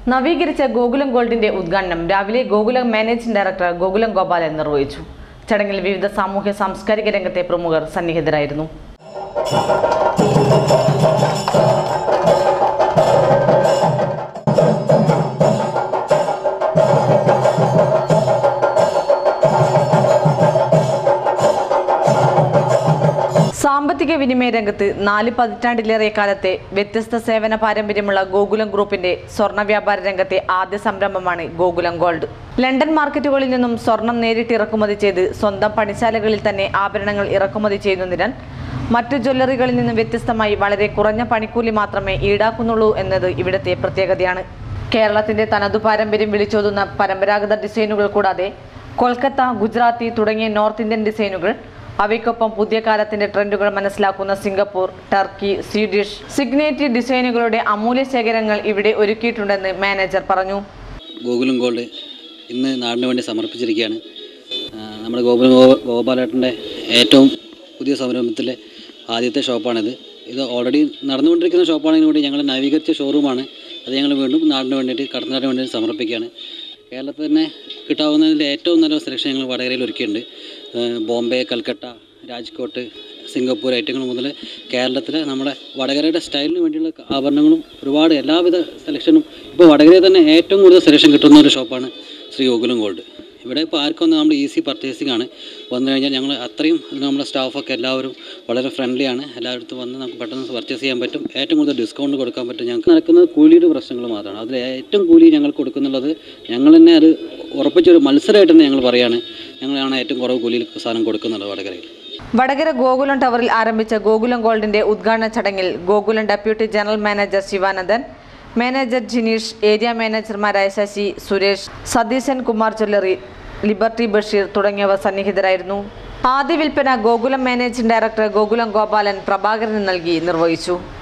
നവീകരിച്ച ഗോകുലം ഗോൾഡിന്റെ ഉദ്ഘാടനം രാവിലെ ഗോകുലം മാനേജിംഗ് ഡയറക്ടർ ഗോകുലം ഗോപാലൻ നിർവഹിച്ചു ചടങ്ങിൽ വിവിധ സാമൂഹ്യ സാംസ്കാരിക രംഗത്തെ പ്രമുഖർ സന്നിഹിതരായിരുന്നു സാമ്പത്തിക വിനിമയ രംഗത്ത് നാല് പതിറ്റാണ്ടിലേറെ കാലത്തെ വ്യത്യസ്ത സേവന പാരമ്പര്യമുള്ള ഗോകുലം ഗ്രൂപ്പിന്റെ സ്വർണ്ണ വ്യാപാര രംഗത്തെ ആദ്യ സംരംഭമാണ് ഗോകുലം ഗോൾഡ് ലണ്ടൻ മാർക്കറ്റുകളിൽ നിന്നും സ്വർണം നേരിട്ട് ഇറക്കുമതി ചെയ്ത് സ്വന്തം പണിശാലകളിൽ തന്നെ ആഭരണങ്ങൾ ഇറക്കുമതി ചെയ്യുന്നതിനാൽ മറ്റു ജ്വല്ലറികളിൽ നിന്നും വ്യത്യസ്തമായി വളരെ കുറഞ്ഞ പണിക്കൂലി മാത്രമേ ഈടാക്കുന്നുള്ളൂ എന്നത് ഇവിടുത്തെ പ്രത്യേകതയാണ് കേരളത്തിന്റെ തനതു പാരമ്പര്യം വിളിച്ചോതുന്ന പരമ്പരാഗത ഡിസൈനുകൾ കൂടാതെ കൊൽക്കത്ത ഗുജറാത്തി തുടങ്ങിയ നോർത്ത് ഇന്ത്യൻ ഡിസൈനുകൾ അവയ്ക്കൊപ്പം പുതിയ കാലത്തിന്റെ ട്രെൻഡുകൾ മനസ്സിലാക്കുന്ന സിംഗപ്പൂർ ടർക്കി സ്വീഡിഷ് സിഗ്നേറ്റ് ഡിസൈനുകളുടെ അമൂല്യ ശേഖരങ്ങൾ ഇവിടെ ഒരുക്കിയിട്ടുണ്ടെന്ന് മാനേജർ പറഞ്ഞു ഗോകുലം ഗോൾഡ് ഇന്ന് നാടിന് വേണ്ടി സമർപ്പിച്ചിരിക്കുകയാണ് ആ, നമ്മുടെ ഗോകുലം ഗോ- ഗോപാലേട്ടൻ്റെ ഏറ്റവും പുതിയ സംരംഭത്തിലെ ആദ്യത്തെ ഷോപ്പാണിത് ഇത് ഓൾറെഡി നടന്നുകൊണ്ടിരിക്കുന്ന ഷോപ്പാണെങ്കിൽ കൂടി ഞങ്ങൾ നവീകരിച്ച ഷോറൂമാണ് അത് ഞങ്ങൾ വീണ്ടും നാടിന് വേണ്ടിയിട്ട് കടത്തനാടിന് വേണ്ടി സമർപ്പിക്കുകയാണ് കേരളത്തിൽ തന്നെ കിട്ടാവുന്നതിൽ ഏറ്റവും നല്ല സെലക്ഷൻ ഞങ്ങൾ വടകരയിൽ ഒരുക്കിയിട്ടുണ്ട് ആ, ബോംബെ കൽക്കട്ട രാജ്കോട്ട് സിംഗപ്പൂർ ഐറ്റങ്ങൾ മുതൽ കേരളത്തിലെ നമ്മുടെ വടകരയുടെ സ്റ്റൈലിന് വേണ്ടിയുള്ള ആഭരണങ്ങളും ഒരുപാട് എല്ലാവിധ സെലക്ഷനും ഇപ്പോൾ വടകരയിൽ തന്നെ ഏറ്റവും കൂടുതൽ സെലക്ഷൻ കിട്ടുന്ന ഒരു ഷോപ്പാണ് ശ്രീ ഗോകുലം ഗോൾഡ് ഇവിടെ ഇപ്പോൾ ആർക്കും നമ്മൾ ഈസി പർച്ചേസിംഗ് ആണ് വന്നു കഴിഞ്ഞാൽ ഞങ്ങൾ അത്രയും നമ്മുടെ സ്റ്റാഫൊക്കെ എല്ലാവരും വളരെ ഫ്രണ്ട്ലി ആണ് എല്ലായിടത്തും വന്ന് നമുക്ക് പെട്ടെന്ന് പർച്ചേസ് ചെയ്യാൻ പറ്റും ഏറ്റവും കൂടുതൽ ഡിസ്കൗണ്ട് കൊടുക്കാൻ പറ്റും ഞങ്ങൾക്ക് നടക്കുന്നത് കൂലിയുടെ പ്രശ്നങ്ങൾ മാത്രമാണ് അതിൽ ഏറ്റവും കൂലി ഞങ്ങൾ കൊടുക്കുന്നുള്ളത് ഞങ്ങൾ തന്നെ അത് ഉറപ്പിച്ചൊരു മത്സരമായിട്ട് തന്നെ ഞങ്ങൾ പറയാണ് ഞങ്ങളാണ് ഏറ്റവും കുറവ് കൂലിയിൽ സാധനം കൊടുക്കുന്നുള്ളത് വടകരയിൽ വടകര ഗോകുലം ടവറിൽ ആരംഭിച്ച ഗോകുലം ഗോൾഡിന്റെ ഉദ്ഘാടന ചടങ്ങിൽ Gokulam deputy general manager Sivanandan manager Jineesh area മാനേജർമാരായ ശശി സുരേഷ് സതീശൻ കുമാർ ജ്വല്ലറി ലിബർട്ടി ബഷീർ തുടങ്ങിയവർ സന്നിഹിതരായിരുന്നു ആദ്യ വിൽപ്പന ഗോകുലം മാനേജിംഗ് ഡയറക്ടർ ഗോകുലം ഗോപാലൻ പ്രഭാകരന് നൽകി നിർവഹിച്ചു